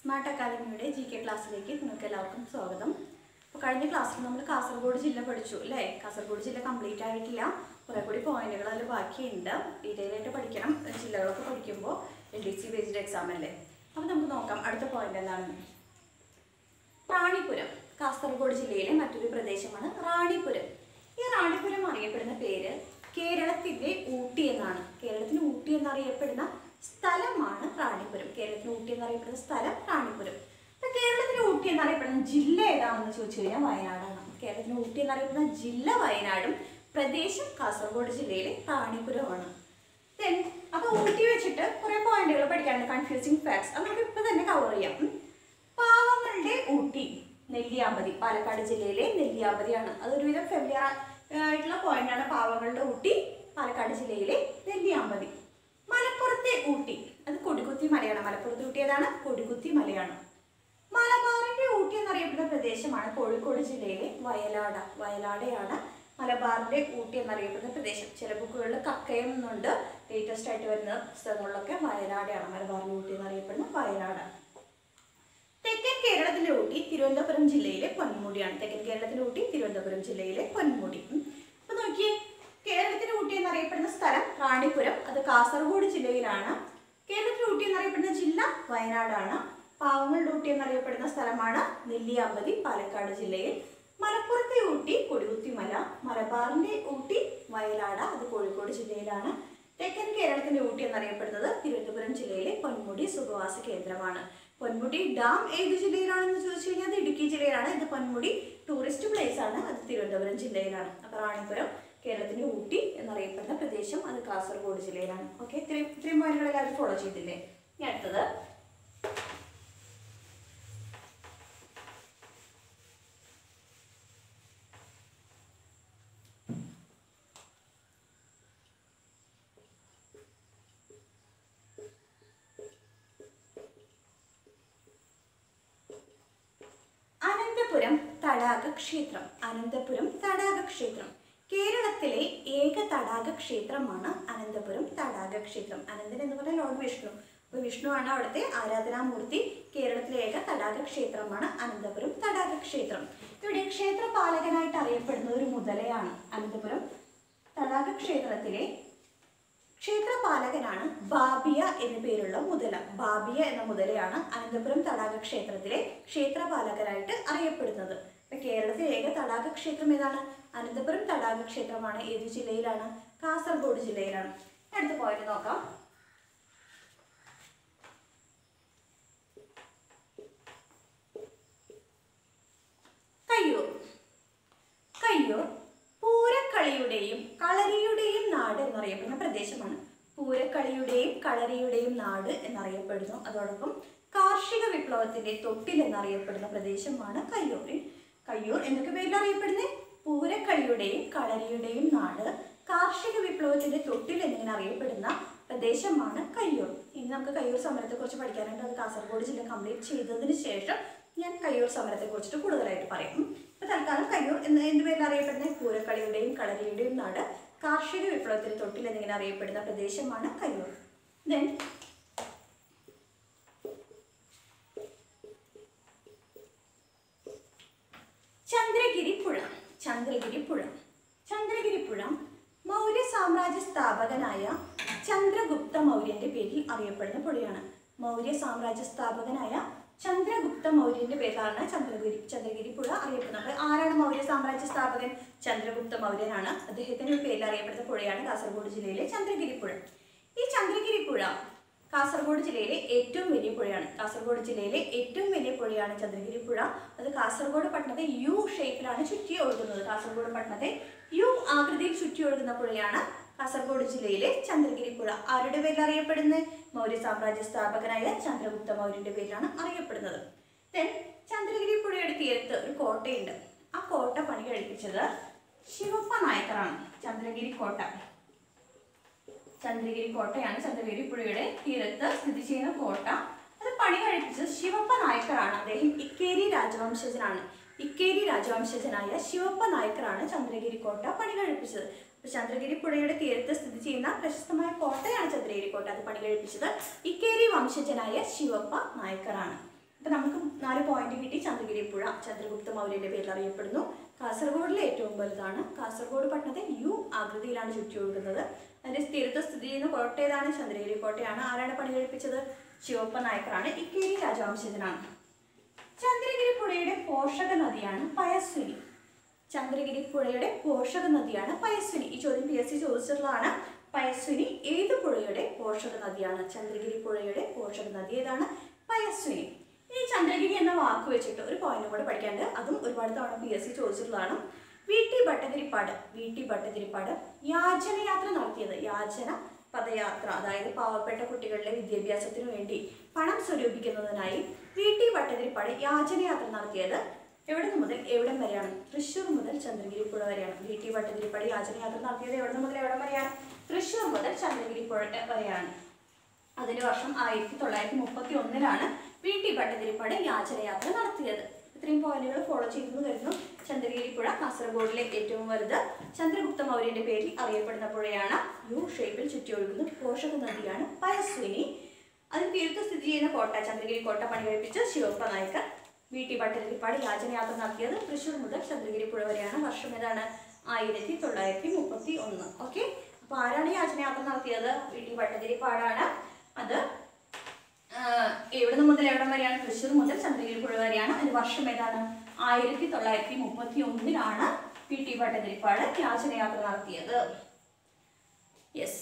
Smart അക്കാദമിയുടെ G K ക്ലാസ്സിലേക്ക് നിങ്ങൾക്ക് എല്ലാവർക്കും സ്വാഗതം അപ്പോൾ കഴിഞ്ഞ ക്ലാസ്സിൽ നമ്മൾ കാസർഗോഡ് ജില്ല പഠിച്ചു അല്ലേ കാസർഗോഡ് ജില്ല കംപ്ലീറ്റ് ആയിട്ടില്ല കുറേ കൂടി പോയിന്റുകൾ അതിൽ ബാക്കിയുണ്ട് ഡീറ്റെയിൽ ആയിട്ട് പഠിക്കണം ജില്ലകളൊക്കെ പഠിക്കുമ്പോൾ L D C based exam അല്ലേ അപ്പോൾ നമുക്ക് നോക്കാം അടുത്ത പോയിന്റ് എന്താണെന്ന് റാണിപുരം കാസർഗോഡ് ജില്ലയിലെ മറ്റൊരു പ്രദേശമാണ് റാണിപുരം ഈ റാണിപുരം അറിയപ്പെടുന്ന പേര് കേരളത്തിന്റെ ഊട്ടി എന്നാണ് കേരളത്തിന് ഊട്ടി എന്നറിയപ്പെടുന്ന സ്ഥലമാണ് റാണിപുരം കേരളത്തിന് ഊട്ടി എന്നറിയപ്പെടുന്ന സ്ഥലം റാണിപുരം അപ്പൊ കേരളത്തിന് ഊട്ടി എന്നറിയപ്പെടുന്ന ജില്ല ഏതാണെന്ന് ചോദിച്ചു കഴിഞ്ഞാൽ വയനാടാണ് കേരളത്തിന് ഊട്ടി എന്നറിയപ്പെടുന്ന ജില്ല വയനാടും പ്രദേശം കാസർഗോഡ് ജില്ലയിലെ റാണിപുരമാണ് Then, അപ്പൊ ഊട്ടി വെച്ചിട്ട് കുറെ പോയിന്റുകൾ പഠിക്കാനുണ്ട് കൺഫ്യൂസിങ് ഫാക്ട്സ് അത് നമുക്ക് ഇപ്പൊ തന്നെ കവർ ചെയ്യാം ഉം. പാവങ്ങളുടെ ഊട്ടി നെല്ലിയാമ്പതി പാലക്കാട് ജില്ലയിലെ നെല്ലിയാമ്പതിയാണ് അതൊരുവിധം ഫെമിലിയർ ആയിട്ടുള്ള പോയിന്റാണ് പാവങ്ങളുടെ ഊട്ടി പാലക്കാട് ജില്ലയിലെ നെല്ലിയാമ്പതി മലപ്പുറത്തെ ഊട്ടി അത് കൊടികുത്തി മലയാണ് മലപ്പുറത്തെ ഊട്ടി ഏതാണ് കൊടികുത്തി മലയാണ് മലബാറിന്റെ ഊട്ടി എന്നറിയപ്പെടുന്ന പ്രദേശമാണ് കോഴിക്കോട് ജില്ലയിലെ വയലാട് വയലാടയാണ് മലബാറിന്റെ ഊട്ടി എന്നറിയപ്പെടുന്ന പ്രദേശം ചില ബുക്കുകളിൽ കക്കയം എന്നുണ്ട് ലേറ്റസ്റ്റ് ആയിട്ട് വരുന്ന പുസ്തകങ്ങളിലൊക്കെ വയലാടയാണ് മലബാറിന്റെ ഊട്ടി എന്നറിയപ്പെടുന്ന വയനാടാണ് തെക്കൻ കേരളത്തിലെ ഊട്ടി തിരുവനന്തപുരം ജില്ലയിലെ പൊന്മുടിയാണ് തെക്കൻ കേരളത്തിലെ ഊട്ടി തിരുവനന്തപുരം ജില്ലയിലെ പൊന്മുടി ഉം. അപ്പൊ നോക്കിയേ കേരളത്തിലെ ഊട്ടി എന്നറിയപ്പെടുന്ന സ്ഥലം റാണിപുരം അത് കാസർഗോഡ് ജില്ലയിലാണ് കേരളത്തിലെ ഊട്ടി എന്നറിയപ്പെടുന്ന ജില്ല വയനാടാണ് പാവങ്ങളുടെ ഊട്ടി എന്നറിയപ്പെടുന്ന സ്ഥലമാണ് നെല്ലിയാമ്പതി പാലക്കാട് ജില്ലയിൽ മലപ്പുറത്തെ ഊട്ടി കൊടികുത്തിമല മലബാറിന്റെ ഊട്ടി വയലാട് അത് കോഴിക്കോട് ജില്ലയിലാണ് തെക്കൻ കേരളത്തിന്റെ ഊട്ടി എന്നറിയപ്പെടുന്നത് തിരുവനന്തപുരം ജില്ലയിലെ പൊന്മുടി സുഖവാസ കേന്ദ്രമാണ് പൊന്മുടി ഡാം ഏത് ജില്ലയിലാണെന്ന് ചോദിച്ചു കഴിഞ്ഞാൽ അത് ഇടുക്കി ജില്ലയിലാണ് ഇത് പൊന്മുടി ടൂറിസ്റ്റ് പ്ലേസ് ആണ് അത് തിരുവനന്തപുരം ജില്ലയിലാണ് അപ്പോൾ റാണിപുരം കേരളത്തിന്റെ ഊട്ടി എന്നറിയപ്പെടുന്ന പ്രദേശം അത് കാസർഗോഡ് ജില്ലയിലാണ് ഓക്കെ ഇത്രയും ഇത്രയും പോയിന്റുകൾ എല്ലാവരും ഫോളോ ചെയ്തില്ലേ ഇനി അടുത്തത് അനന്തപുരം തടാക ക്ഷേത്രം അനന്തപുരം തടാക ക്ഷേത്രം കേരളത്തിലെ ഏക തടാക ക്ഷേത്രമാണ് അനന്തപുരം തടാക ക്ഷേത്രം അനന്തൻ എന്ന് പറഞ്ഞാൽ ലോർഡ് വിഷ്ണു അപ്പോൾ വിഷ്ണുവാണ് അവിടുത്തെ ആരാധനാമൂർത്തി കേരളത്തിലെ ഏക തടാക ക്ഷേത്രമാണ് അനന്തപുരം തടാക ക്ഷേത്രം ഇവിടെ ക്ഷേത്രപാലകനായിട്ട് അറിയപ്പെടുന്ന ഒരു മുതലയാണ് അനന്തപുരം തടാക ക്ഷേത്രത്തിലെ ക്ഷേത്രപാലകനാണ് ബാബിയ എന്നു പേരുള്ള മുതല ബാബിയ എന്ന മുതലയാണ് അനന്തപുരം തടാക ക്ഷേത്രത്തിലെ ക്ഷേത്രപാലകനായിട്ട് അറിയപ്പെടുന്നത് ഇപ്പൊ കേരളത്തിലെ ഏക തടാക ക്ഷേത്രം ഏതാണ് അനന്തപുരം തടാക ക്ഷേത്രമാണ് ഏത് ജില്ലയിലാണ് കാസർഗോഡ് ജില്ലയിലാണ് അടുത്ത പോയിന്റ് നോക്കാം കയ്യൂർ കയ്യൂർ പൂരക്കളിയുടെയും കളരിയുടെയും നാട് എന്നറിയപ്പെടുന്ന പ്രദേശമാണ് പൂരക്കളിയുടെയും കളരിയുടെയും നാട് എന്നറിയപ്പെടുന്നു അതോടൊപ്പം കാർഷിക വിപ്ലവത്തിന്റെ തൊട്ടിൽ എന്നറിയപ്പെടുന്ന പ്രദേശമാണ് കയ്യൂരിൽ കയ്യൂർ എന്നൊക്കെ പേരിൽ അറിയപ്പെടുന്നത് പൂരക്കളിയുടെയും കളരിയുടെയും നാട് കാർഷിക വിപ്ലവത്തിന്റെ തൊട്ടിൽ എന്നിങ്ങനെ അറിയപ്പെടുന്ന പ്രദേശമാണ് കയ്യൂർ ഇനി നമുക്ക് കയ്യൂർ സമരത്തെക്കുറിച്ച് പഠിക്കാനുണ്ട് അത് കാസർഗോഡ് ജില്ല കംപ്ലീറ്റ് ചെയ്തതിന് ശേഷം ഞാൻ കയ്യൂർ സമരത്തെ കുറിച്ചിട്ട് കൂടുതലായിട്ട് പറയും ഉം. ഇപ്പൊ തൽക്കാലം കയ്യൂർ എന്ന് എന്ത് പേരിൽ അറിയപ്പെടുന്ന പൂരക്കളിയുടെയും കളരിയുടെയും നാട് കാർഷിക വിപ്ലവത്തിന് തൊട്ടിൽ എന്നിങ്ങനെ അറിയപ്പെടുന്ന പ്രദേശമാണ് കയ്യൂർ ദെൻ ചന്ദ്രഗിരി പുഴ ചന്ദ്രഗിരി പുഴ ചന്ദ്രഗിരി പുഴ മൗര്യ സാമ്രാജ്യ സ്ഥാപകനായ ചന്ദ്രഗുപ്ത മൗര്യന്റെ പേരിൽ അറിയപ്പെടുന്ന പുഴയാണ് മൗര്യ സാമ്രാജ്യ സ്ഥാപകനായ ചന്ദ്രഗുപ്ത മൗര്യന്റെ പേരിലാണ് ചന്ദ്രഗിരി ചന്ദ്രഗിരി പുഴ അറിയപ്പെടുന്നത് അപ്പോൾ ആരാണ് മൗര്യ സാമ്രാജ്യ സ്ഥാപകൻ ചന്ദ്രഗുപ്ത മൗര്യനാണ് അദ്ദേഹത്തിന്റെ പേരിൽ അറിയപ്പെടുന്ന പുഴയാണ് കാസർഗോഡ് ജില്ലയിലെ ചന്ദ്രഗിരി പുഴ ഈ ചന്ദ്രഗിരി പുഴ കാസർഗോഡ് ജില്ലയിലെ ഏറ്റവും വലിയ പുഴയാണ് കാസർഗോഡ് ജില്ലയിലെ ഏറ്റവും വലിയ പുഴയാണ് ചന്ദ്രഗിരി പുഴ അത് കാസർഗോഡ് പട്ടണത്തെ യു ഷേപ്പിലാണ് ചുറ്റി ഒഴുകുന്നത് കാസർഗോഡ് പട്ടണത്തെ യു ആകൃതിയിൽ ചുറ്റി ഒഴുകുന്ന പുഴയാണ് കാസർഗോഡ് ജില്ലയിലെ ചന്ദ്രഗിരി പുഴ ആരുടെ പേരിൽ അറിയപ്പെടുന്നത് മൗര്യ സാമ്രാജ്യ സ്ഥാപകനായ ചന്ദ്രഗുപ്ത മൗര്യന്റെ പേരിലാണ് അറിയപ്പെടുന്നത് ദെൻ ചന്ദ്രഗിരി പുഴയുടെ തീരത്ത് ഒരു കോട്ടയുണ്ട് ആ കോട്ട പണി കഴിപ്പിച്ചത് ശിവപ്പ നായക്കറാണ് ചന്ദ്രഗിരി കോട്ട ചന്ദ്രഗിരി കോട്ടയാണ് ചന്ദ്രഗിരി പുഴയുടെ തീരത്ത് സ്ഥിതി ചെയ്യുന്ന കോട്ട അത് പണി കഴിപ്പിച്ചത് ശിവപ്പ നായക്കറാണ് അദ്ദേഹം ഇക്കേരി രാജവംശജനാണ് ഇക്കേരി രാജവംശജനായ ശിവപ്പ നായക്കറാണ് ചന്ദ്രഗിരി കോട്ട പണി കഴിപ്പിച്ചത് അപ്പൊ ചന്ദ്രഗിരി പുഴയുടെ തീരത്ത് സ്ഥിതി ചെയ്യുന്ന പ്രശസ്തമായ കോട്ടയാണ് ചന്ദ്രഗിരി കോട്ട അത് പണി കഴിപ്പിച്ചത് ഇക്കേരി വംശജനായ ശിവപ്പ നായക്കറാണ് അപ്പൊ നമുക്ക് നാല് പോയിന്റ് കിട്ടി ചന്ദ്രഗിരി പുഴ ചന്ദ്രഗുപ്ത മൗര്യന്റെ പേരിൽ അറിയപ്പെടുന്നു കാസർഗോഡിലെ ഏറ്റവും വലുതാണ് കാസർഗോഡ് പട്ടണത്തെ യു ആകൃതിയിലാണ് ചുറ്റിയൊഴുകുന്നത് അതിന്റെ തീരത്ത് സ്ഥിതി ചെയ്യുന്ന കോട്ട ഏതാണ് ചന്ദ്രഗിരി കോട്ടയാണ് ആരാണ് പണി കഴിപ്പിച്ചത് ശിവപ്പ നായക്കറാണ് ഇക്കേരി രാജവംശജനാണ് ചന്ദ്രഗിരി പുഴയുടെ പോഷക നദിയാണ് പയസ്വിനി ചന്ദ്രഗിരി പുഴയുടെ പോഷക നദിയാണ് പയസ്വിനി ഈ ചോദ്യം പി എസ് സി ചോദിച്ചിട്ടുള്ളതാണ് പയസ്വിനി ഏത് പുഴയുടെ പോഷക നദിയാണ് ചന്ദ്രഗിരി പുഴയുടെ പോഷക നദി ഏതാണ് പയസ്വിനി ഈ ചന്ദ്രഗിരി എന്ന വാക്ക് വെച്ചിട്ട് ഒരു പോയിന്റ് കൂടെ പഠിക്കാണ്ട് അതും ഒരുപാട് തവണ പി എസ് സി ചോദിച്ചിട്ടുള്ളതാണ് V T Bhattathiripad V T Bhattathiripad യാചനയാത്ര നടത്തിയത് യാചന പദയാത്ര അതായത് പാവപ്പെട്ട കുട്ടികളുടെ വിദ്യാഭ്യാസത്തിനു വേണ്ടി പണം സ്വരൂപിക്കുന്നതിനായി വി ടി ഭട്ടതിരിപ്പാട് യാചനയാത്ര നടത്തിയത് എവിടെ നിന്ന് മുതൽ എവിടം വരെയാണ് തൃശ്ശൂർ മുതൽ ചന്ദ്രഗിരി പുഴ വരെയാണ് വി ടി ഭട്ടതിരിപ്പാട് യാചനയാത്ര നടത്തിയത് എവിടെ നിന്ന് മുതൽ എവിടം വരെയാണ് തൃശ്ശൂർ മുതൽ ചന്ദ്രഗിരി പുഴ വരെയാണ് അതിന്റെ വർഷം ആയിരത്തി തൊള്ളായിരത്തി മുപ്പത്തി ഒന്നിലാണ് വി ടി ഭട്ടതിരിപ്പാട് യാചനയാത്ര നടത്തിയത് ഇത്രയും പോയിന്റുകൾ ഫോളോ ചെയ്തെന്ന് കരുതുന്നു ചന്ദ്രഗിരി പുഴ കാസർഗോഡിലെ ഏറ്റവും വലുത് ചന്ദ്രഗുപ്ത മൗര്യന്റെ പേരിൽ അറിയപ്പെടുന്ന പുഴയാണ് യു ഷേപ്പിൽ ചുറ്റിയൊഴുകുന്ന പോഷക നദിയാണ് പയസ്വിനി അതിന് തീരത്ത് സ്ഥിതി ചെയ്യുന്ന കോട്ട ചന്ദ്രഗിരി കോട്ട പണി കഴിപ്പിച്ച ശിവപ്പ നായക്കർ വി ടി ഭട്ടതിരിപ്പാട് യാചനയാത്ര നടത്തിയത് തൃശ്ശൂർ മുതൽ ചന്ദ്രഗിരി പുഴ വരെയാണ് വർഷം ഏതാണ് ആയിരത്തി തൊള്ളായിരത്തി മുപ്പത്തി ഒന്ന് ഓക്കെ അപ്പൊ ആരാണ് യാചനയാത്ര നടത്തിയത് വി ടി ഭട്ടതിരിപ്പാടാണ് അത് ആഹ് എവിടെ മുതൽ എവിടം വരെയാണ് തൃശ്ശൂർ മുതൽ ചന്ദ്രഗിരി പുഴ വരെയാണ് അതിന് വർഷം ഏതാണ് ആയിരത്തി തൊള്ളായിരത്തി മുപ്പത്തി ഒന്നിലാണ് പി ടി ഭട്ടതിരിപ്പാട് യാചനയാത്ര നടത്തിയത് യെസ്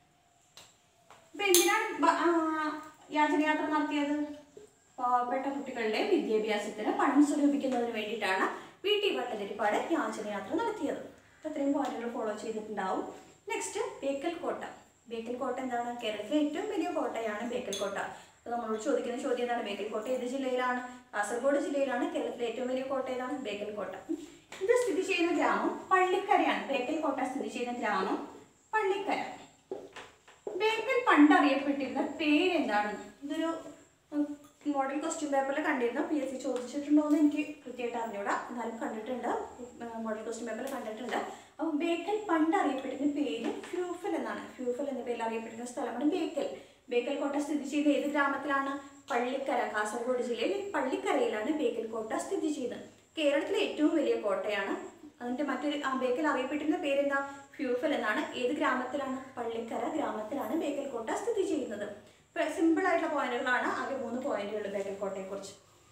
അപ്പൊ എന്തിനാണ് ബ- ആ, യാചനയാത്ര നടത്തിയത് പാവപ്പെട്ട കുട്ടികളുടെ വിദ്യാഭ്യാസത്തിന് പണം സ്വരൂപിക്കുന്നതിന് വേണ്ടിയിട്ടാണ് പി ടി ഭട്ടതിരിപ്പാട് യാചനയാത്ര നടത്തിയത് അപ്പൊ ഇത്രയും പോയിന്റുകൾ ഫോളോ ചെയ്തിട്ടുണ്ടാവും നെക്സ്റ്റ് ബേക്കൽ കോട്ട ബേക്കൽ കോട്ട എന്താണ് കേരളത്തിലെ ഏറ്റവും വലിയ കോട്ടയാണ് ബേക്കൽ കോട്ട അപ്പൊ നമ്മളോട് ചോദിക്കുന്ന ചോദ്യം എന്താണ് ബേക്കൽ കോട്ട ഏത് ജില്ലയിലാണ് കാസർഗോഡ് ജില്ലയിലാണ് കേരളത്തിലെ ഏറ്റവും വലിയ കോട്ട ഏതാണ് ബേക്കൽ കോട്ട ഇത് സ്ഥിതി ചെയ്യുന്ന ഗ്രാമം പള്ളിക്കരയാണ് ബേക്കൽ കോട്ട സ്ഥിതി ചെയ്യുന്ന ഗ്രാമം പള്ളിക്കര ബേക്കൽ പണ്ട് അറിയപ്പെട്ടിരുന്ന പേരെന്താണ് ഇതൊരു മോഡൽ ക്വസ്റ്റ്യൻ പേപ്പറിൽ കണ്ടിരുന്നു പി എസ് സി ചോദിച്ചിട്ടുണ്ടോ എന്ന് എനിക്ക് കൃത്യമായിട്ട് അറിഞ്ഞൂടാ എന്നാലും കണ്ടിട്ടുണ്ട് മോഡൽ ക്വസ്റ്റ്യൻ പേപ്പറിൽ കണ്ടിട്ടുണ്ട് അപ്പോൾ ബേക്കൽ പണ്ട് അറിയപ്പെടുന്ന പേര് ഫ്യൂഫൽ എന്നാണ് ഫ്യൂഫൽ എന്ന പേരിൽ അറിയപ്പെടുന്ന സ്ഥലമാണ് ബേക്കൽ ബേക്കൽ കോട്ട സ്ഥിതി ചെയ്യുന്ന ഏത് ഗ്രാമത്തിലാണ് പള്ളിക്കര കാസർഗോഡ് ജില്ലയിൽ പള്ളിക്കരയിലാണ് ബേക്കൽ കോട്ട സ്ഥിതി ചെയ്യുന്നത് കേരളത്തിലെ ഏറ്റവും വലിയ കോട്ടയാണ് അതിന്റെ മറ്റൊരു ആ ബേക്കൽ അറിയപ്പെട്ടിരുന്ന പേരെന്താ ഫ്യൂഫൽ എന്നാണ് ഏത് ഗ്രാമത്തിലാണ് പള്ളിക്കര ഗ്രാമത്തിലാണ് ബേക്കൽ കോട്ട സ്ഥിതി ചെയ്യുന്നത് സിമ്പിൾ ആയിട്ടുള്ള പോയിന്റുകളാണ് ആകെ മൂന്ന് പോയിന്റുകൾ ബേക്കൽ കോട്ടയെ കുറിച്ച്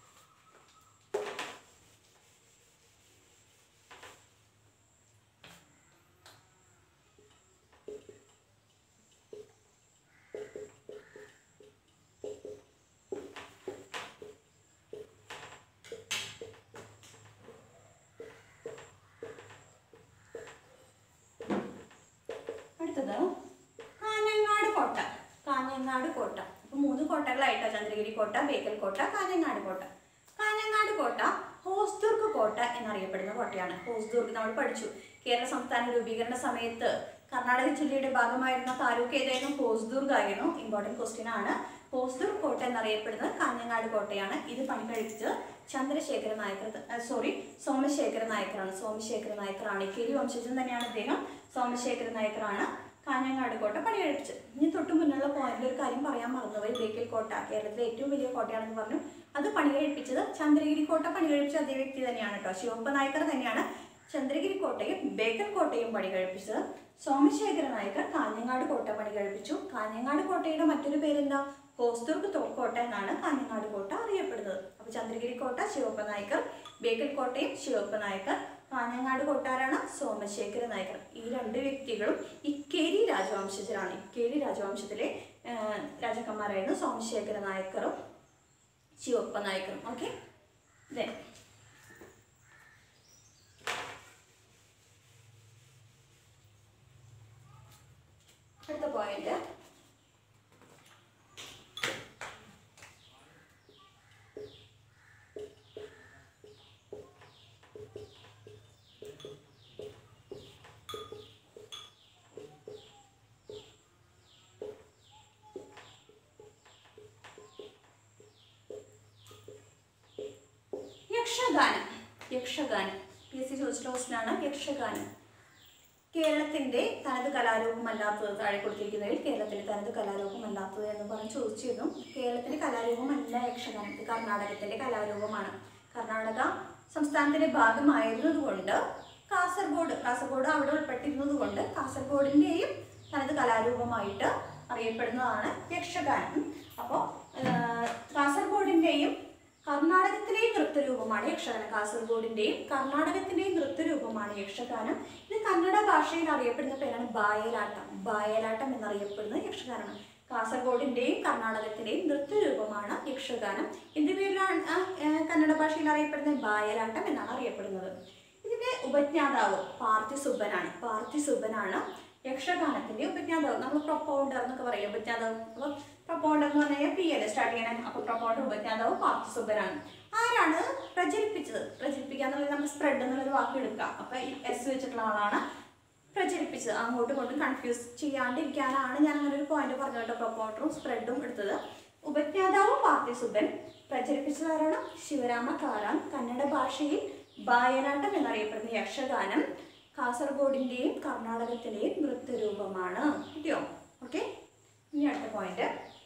അടുത്തത് കാഞ്ഞങ്ങാട് കോട്ട കാഞ്ഞങ്ങാട് കോട്ട അപ്പൊ മൂന്ന് കോട്ടകളായിട്ടോ ചന്ദ്രഗിരി കോട്ട ബേക്കൽ കോട്ട കാഞ്ഞങ്ങാട് കോട്ട കാഞ്ഞങ്ങാട് കോട്ട ഹോസ്ദുർഗ് കോട്ട എന്നറിയപ്പെടുന്ന കോട്ടയാണ് ഹോസ്ദുർഗ് നമ്മൾ പഠിച്ചു കേരള സംസ്ഥാന രൂപീകരണ സമയത്ത് കർണാടക ജില്ലയുടെ ഭാഗമായിരുന്ന താലൂക്ക് ഏതായിരുന്നു ഹോസ്ദുർഗ് ആയിരുന്നു ഇമ്പോർട്ടൻറ്റ് ക്വസ്റ്റ്യൻ ആണ് ഹോസ്ദുർഗ് കോട്ട എന്നറിയപ്പെടുന്നത് കാഞ്ഞങ്ങാട് കോട്ടയാണ് ഇത് പണി കഴിച്ചത് ചന്ദ്രശേഖര നായക്കർ സോറി സോമശേഖര നായക്കറാണ് സോമശേഖര നായക്കറാണ് ഇക്കേരി വംശജൻ തന്നെയാണ് അദ്ദേഹം സോമശേഖര നായക്കറാണ് കാഞ്ഞങ്ങാട് കോട്ട പണി കഴിപ്പിച്ചത് ഇനി തൊട്ട് മുന്നുള്ള പോയിന്റിൽ ഒരു കാര്യം പറയാൻ മറന്നുപോയി ബേക്കൽ കോട്ട കേരളത്തിലെ ഏറ്റവും വലിയ കോട്ടയാണെന്ന് പറഞ്ഞു അത് പണി കഴിപ്പിച്ചത് ചന്ദ്രഗിരി കോട്ട പണി കഴിപ്പിച്ച അതേ വ്യക്തി തന്നെയാണ് കേട്ടോ ശിവപ്പ നായക്കർ തന്നെയാണ് ചന്ദ്രഗിരി കോട്ടയും ബേക്കൽ കോട്ടയും പണി കഴിപ്പിച്ചത് സോമശേഖര നായക്കർ കാഞ്ഞങ്ങാട് കോട്ട പണി കഴിപ്പിച്ചു കാഞ്ഞങ്ങാട് കോട്ടയുടെ മറ്റൊരു പേരെന്താ ഹോസ്ദുർഗ് തോ- കോട്ട എന്നാണ് കാഞ്ഞങ്ങാട് കോട്ട അറിയപ്പെടുന്നത് അപ്പൊ ചന്ദ്രഗിരി കോട്ട ശിവപ്പ നായക്കർ ബേക്കൽ കോട്ടയും ശിവപ്പ നായക്കർ കാഞ്ഞങ്ങാട് കൊട്ടാരാണ് സോമശേഖര നായക്കർ ഈ രണ്ട് വ്യക്തികളും ഇക്കേരി രാജവംശജരാണ് ഇക്കേരി രാജവംശത്തിലെ ആ, രാജാക്കന്മാരായിരുന്നു സോമശേഖര നായക്കറും ശിവപ്പ നായക്കറും ഓക്കെ അടുത്ത point Yakshaganam Yakshaganam P S C ചോദിച്ചിട്ടുള്ള ക്വസ്റ്റ്യൻ ആണ് യക്ഷഗാനം കേരളത്തിന്റെ തനത് കലാരൂപമല്ലാത്തത് താഴെ കൊടുത്തിരിക്കുന്നതിൽ കേരളത്തിന്റെ തനത് കലാരൂപമല്ലാത്തത് എന്ന് പറഞ്ഞ് ചോദിച്ചിരുന്നു കേരളത്തിന്റെ കലാരൂപമല്ല യക്ഷഗാനം ഇത് കർണാടകത്തിന്റെ കലാരൂപമാണ് കർണാടക സംസ്ഥാനത്തിന്റെ ഭാഗമായിരുന്നത് കൊണ്ട് കാസർഗോഡ് കാസർഗോഡ് അവിടെ ഉൾപ്പെട്ടിരുന്നത് കൊണ്ട് കാസർഗോഡിന്റെയും തനത് കലാരൂപമായിട്ട് അറിയപ്പെടുന്നതാണ് യക്ഷഗാനം അപ്പോൾ കാസർഗോഡിന്റെയും കർണാടകത്തിലെയും നൃത്തരൂപമാണ് യക്ഷഗാനം കാസർഗോഡിന്റെയും കർണാടകത്തിന്റെയും നൃത്തരൂപമാണ് യക്ഷഗാനം ഇത് കന്നഡ ഭാഷയിൽ അറിയപ്പെടുന്ന പേരാണ് ബായലാട്ടം ബായലാട്ടം എന്നറിയപ്പെടുന്നത് യക്ഷഗാനമാണ് കാസർഗോഡിന്റെയും കർണാടകത്തിന്റെയും നൃത്തരൂപമാണ് യക്ഷഗാനം എന്ത് പേരിലാണ് ആ, ഏ, കന്നഡ ഭാഷയിൽ അറിയപ്പെടുന്നത് ബായലാട്ടം എന്നാണ് അറിയപ്പെടുന്നത് ഇതിന്റെ ഉപജ്ഞാതാവ് പാർത്ഥിസുബ്ബനാണ് പാർത്ഥിസുബ്ബനാണ് യക്ഷഗാനത്തിന്റെ ഉപജ്ഞാതാവ് നമ്മൾ പ്രൊപ്പൗണ്ടർ എന്നൊക്കെ പറയും ഉപജ്ഞാതാവ് അപ്പോൾ പ്രൊപ്പൗണ്ടർ എന്ന് പറഞ്ഞു കഴിഞ്ഞാൽ പി എൽ സ്റ്റാർട്ട് ചെയ്യണം അപ്പോൾ പ്രൊപ്പൗണ്ടർ ഉപജ്ഞാതാവ് പാർത്ഥിസുബ്ബനാണ് ആരാണ് പ്രചരിപ്പിച്ചത് പ്രചരിപ്പിക്കുക എന്നുള്ളത് നമ്മൾ സ്പ്രെഡ് എന്നുള്ളൊരു വാക്ക് എടുക്കാം അപ്പൊ ഈ എസ് വെച്ചിട്ടുള്ള ആളാണ് പ്രചരിപ്പിച്ചത് അങ്ങോട്ടും ഇങ്ങോട്ടും കൺഫ്യൂസ് ചെയ്യാണ്ടിരിക്കാനാണ് ഞാൻ അങ്ങനെ ഒരു പോയിന്റ് പറഞ്ഞു കേട്ടോ പ്രൊപ്പൗണ്ടറും സ്പ്രെഡും എടുത്തത് ഉപജ്ഞാതാവ് പാർത്ഥിസുബ്ബൻ പ്രചരിപ്പിച്ചത് ആരാണ് ശിവരാമ കാരാൻ കന്നഡ ഭാഷയിൽ ബായനാട്ടം എന്നറിയപ്പെടുന്ന യക്ഷഗാനം കാസർഗോഡിന്റെയും കർണാടകത്തിന്റെയും നൃത്തരൂപമാണ് കിട്ടിയോ ഓക്കെ ഇനി അടുത്ത പോയിന്റ്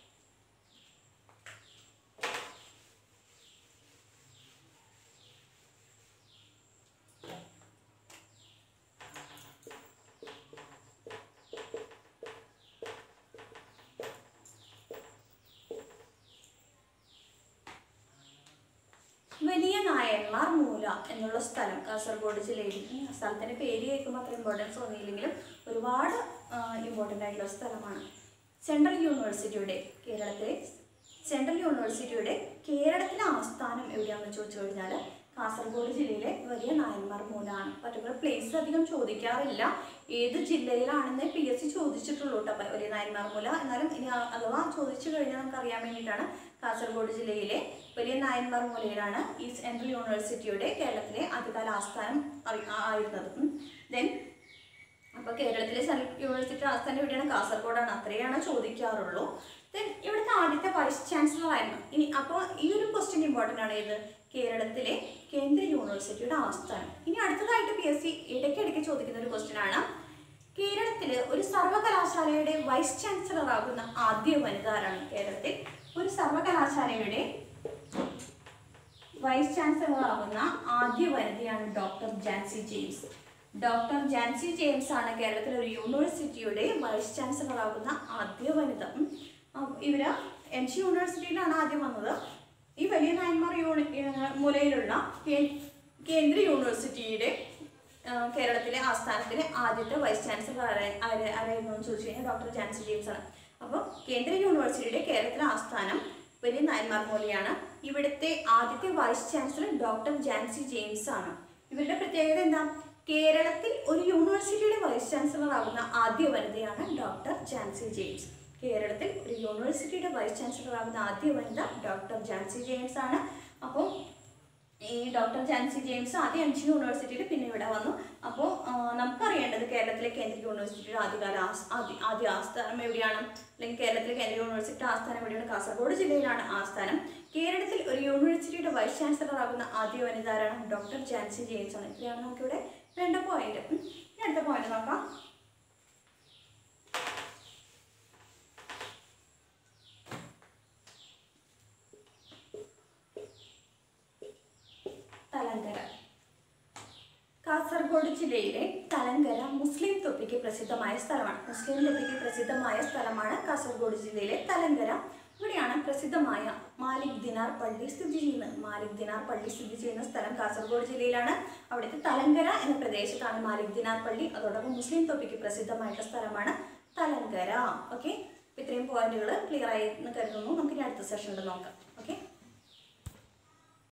വലിയ നായന്മാർ മൂല എന്നുള്ള സ്ഥലം കാസർഗോഡ് ജില്ലയിൽ ഈ സ്ഥലത്തിന്റെ പേര് കേൾക്കുമ്പോൾ അത്ര ഇമ്പോർട്ടൻസ് തോന്നിയില്ലെങ്കിലും ഒരുപാട് ഇമ്പോർട്ടൻ്റ് ആയിട്ടുള്ള സ്ഥലമാണ് സെൻട്രൽ യൂണിവേഴ്സിറ്റിയുടെ കേരളത്തിലെ സെൻട്രൽ യൂണിവേഴ്സിറ്റിയുടെ കേരളത്തിലെ ആസ്ഥാനം എവിടെയാണെന്ന് ചോദിച്ചു കഴിഞ്ഞാൽ കാസർഗോഡ് ജില്ലയിലെ വലിയ നായന്മാർ മൂലാണ് പർട്ടിക്കുലർ പ്ലേസ് അധികം ചോദിക്കാറില്ല ഏത് ജില്ലയിലാണെന്ന് പി എസ് സി ചോദിച്ചിട്ടുള്ളൂ കേട്ടോ അപ്പൊ വലിയ നായന്മാർ മൂല എന്നാലും ഇനി ആ- അഥവാ ചോദിച്ചു കഴിഞ്ഞാൽ നമുക്ക് അറിയാൻ വേണ്ടിയിട്ടാണ് കാസർഗോഡ് ജില്ലയിലെ വലിയ നായന്മാർ മൂലയിലാണ് ഈ സെൻട്രൽ യൂണിവേഴ്സിറ്റിയുടെ കേരളത്തിലെ ആദ്യകാല ആസ്ഥാനം അറി- ആ- ആയിരുന്നത് ദെൻ അപ്പോൾ കേരളത്തിലെ സെൻട്രൽ യൂണിവേഴ്സിറ്റി ആസ്ഥാനം എവിടെയാണ് കാസർഗോഡാണ് അത്രയാണ് ചോദിക്കാറുള്ളൂ ദെൻ ഇവിടുത്തെ ആദ്യത്തെ വൈസ് ചാൻസലർ ആയിരുന്നു ഇനി അപ്പോൾ ഈ ഒരു ക്വസ്റ്റ്യൻ ഇമ്പോർട്ടൻ്റ് ആണ് ഏത് കേരളത്തിലെ കേന്ദ്ര യൂണിവേഴ്സിറ്റിയുടെ ആസ്ഥാനം ഇനി അടുത്തതായിട്ട് പി എസ് സി ഇടയ്ക്കിടയ്ക്ക് ചോദിക്കുന്ന ഒരു ക്വസ്റ്റ്യൻ ആണ് കേരളത്തിൽ ഒരു സർവകലാശാലയുടെ വൈസ് ചാൻസലർ ആകുന്ന ആദ്യ വനിത ആരാണ് കേരളത്തിൽ ഒരു സർവകലാശാലയുടെ വൈസ് ചാൻസലർ ആകുന്ന ആദ്യ വനിതയാണ് doctor Jancy James doctor Jancy James ആണ് കേരളത്തിലെ ഒരു യൂണിവേഴ്സിറ്റിയുടെ വൈസ് ചാൻസലർ ആകുന്ന ആദ്യ വനിത ഉം. അപ്പൊ ഇവര് എം ജി യൂണിവേഴ്സിറ്റിയിലാണ് ആദ്യം വന്നത് ഈ വലിയ നായന്മാർ യൂണി ഏർ മൂലയിലുള്ള കേ- കേന്ദ്ര യൂണിവേഴ്സിറ്റിയുടെ ആ, കേരളത്തിലെ ആസ്ഥാനത്തിലെ ആദ്യത്തെ വൈസ് ചാൻസലർ ആരാ- ആരാ- ആരായിരുന്നു എന്ന് ചോദിച്ചു കഴിഞ്ഞാൽ ഡോക്ടർ ജാൻസി ജെയിംസ് ആണ് അപ്പോൾ കേന്ദ്ര യൂണിവേഴ്സിറ്റിയുടെ കേരളത്തിലെ ആസ്ഥാനം വലിയ നായന്മാർ മൂലയാണ് ഇവിടുത്തെ ആദ്യത്തെ vice chancellor doctor Jancy James ആണ് ഇവരുടെ പ്രത്യേകത എന്താ കേരളത്തിൽ ഒരു യൂണിവേഴ്സിറ്റിയുടെ വൈസ് ചാൻസലർ ആകുന്ന ആദ്യ വനിതയാണ് ഡോക്ടർ ജാൻസി ജെയിംസ് കേരളത്തിൽ ഒരു യൂണിവേഴ്സിറ്റിയുടെ വൈസ് ചാൻസലർ ആകുന്ന ആദ്യ വനിത ഡോക്ടർ ജാൻസി ജെയിംസ് ആണ് അപ്പോൾ ഈ ഡോക്ടർ ജാൻസി ജെയിംസ് ആദ്യം എം ജി യൂണിവേഴ്സിറ്റിയിൽ പിന്നെ ഇവിടെ വന്നു അപ്പോൾ നമുക്കറിയേണ്ടത് കേരളത്തിലെ കേന്ദ്ര യൂണിവേഴ്സിറ്റിയുടെ ആദ്യകാല ആസ്- ആദ്യ ആദ്യ ആസ്ഥാനം എവിടെയാണ് അല്ലെങ്കിൽ കേരളത്തിലെ കേന്ദ്ര യൂണിവേഴ്സിറ്റി ആസ്ഥാനം എവിടെയാണ് കാസർഗോഡ് ജില്ലയിലാണ് ആസ്ഥാനം കേരളത്തിൽ ഒരു യൂണിവേഴ്സിറ്റിയുടെ വൈസ് ചാൻസലർ ആകുന്ന ആദ്യ വനിത ആരാണ് ഡോക്ടർ ജാൻസി ജെയിംസ് ആണ് ഇത്രയാണ് നമുക്കിവിടെ വേണ്ട പോയിന്റ് ഇനി അടുത്ത പോയിന്റ് നോക്കാം തലങ്കര കാസർഗോഡ് ജില്ലയിലെ തലങ്കര മുസ്ലിം തൊപ്പിക്ക് പ്രസിദ്ധമായ സ്ഥലമാണ് മുസ്ലിം തൊപ്പിക്ക് പ്രസിദ്ധമായ സ്ഥലമാണ് കാസർഗോഡ് ജില്ലയിലെ തലങ്കര ഇവിടെയാണ് പ്രസിദ്ധമായ മാലിക് ദിനാർ പള്ളി സ്ഥിതി ചെയ്യുന്നത് മാലിക് ദിനാർ പള്ളി സ്ഥിതി ചെയ്യുന്ന സ്ഥലം കാസർഗോഡ് ജില്ലയിലാണ് അവിടുത്തെ തലങ്കര എന്ന പ്രദേശത്താണ് മാലിക് ദിനാർ പള്ളി അതോടൊപ്പം മുസ്ലിം തൊപ്പിക്ക് പ്രസിദ്ധമായിട്ടുള്ള സ്ഥലമാണ് തലങ്കര ഓക്കെ ഇത്രയും പോയിന്റുകൾ ക്ലിയർ ആയി എന്ന് കരുതുന്നു നമുക്ക് ഇനി അടുത്ത സെഷനിൽ നോക്കാം